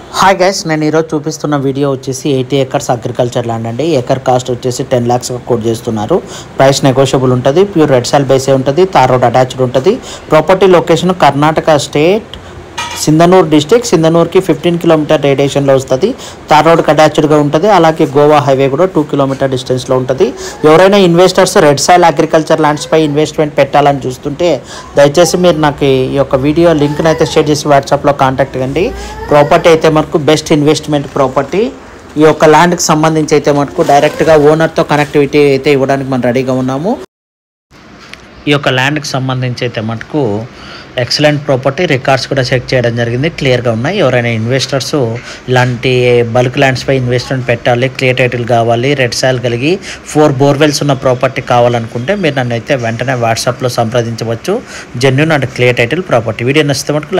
hi guys నేను ఈరోజు చూపిస్తున్న వీడియో వచ్చేసి ఎయిటీ ఎకర్స్ అగ్రికల్చర్ ల్యాండ్ అండి ఎకర్ కాస్ట్ వచ్చేసి టెన్ ల్యాక్స్ కోట్ చేస్తున్నారు ప్రైస్ నెగోషియబుల్ ఉంటుంది ప్యూర్ రెడ్ సాల్ బేసే ఉంటుంది తార్ రోడ్ అటాచ్డ్ ఉంటుంది property location Karnataka state Sindhanur district సింధనూర్కి ఫిఫ్టీన్ కిలోమీటర్ రేడియేషన్లో వస్తుంది తార్ రోడ్కి అటాచ్డ్గా ఉంటుంది అలాగే గోవా హైవే కూడా టూ కిలోమీటర్ డిస్టెన్స్లో ఉంటుంది ఎవరైనా ఇన్వెస్టర్స్ రెడ్ సాయిల్ అగ్రికల్చర్ ల్యాండ్స్పై ఇన్వెస్ట్మెంట్ పెట్టాలని చూస్తుంటే దయచేసి మీరు నాకు ఈ యొక్క వీడియో లింక్ని అయితే షేర్ చేసి వాట్సాప్లో కాంటాక్ట్ కండి ప్రాపర్టీ అయితే మనకు బెస్ట్ ఇన్వెస్ట్మెంట్ ప్రాపర్టీ ఈ యొక్క ల్యాండ్కి సంబంధించి అయితే మనకు డైరెక్ట్గా ఓనర్తో కనెక్టివిటీ అయితే ఇవ్వడానికి మనం రెడీగా ఉన్నాము ఈ యొక్క ల్యాండ్కి సంబంధించి అయితే మటుకు ఎక్సలెంట్ ప్రాపర్టీ రికార్డ్స్ కూడా చెక్ చేయడం జరిగింది క్లియర్గా ఉన్నాయి ఎవరైనా ఇన్వెస్టర్స్ ఇలాంటి బల్క్ ల్యాండ్స్పై ఇన్వెస్ట్మెంట్ పెట్టాలి క్లియర్ టైటిల్ కావాలి రెడ్ సాయిల్ కలిగి ఫోర్ బోర్వెల్స్ ఉన్న ప్రాపర్టీ కావాలనుకుంటే మీరు నన్ను అయితే వెంటనే వాట్సాప్లో సంప్రదించవచ్చు genuine and clear title property video నచ్చితే మటుకు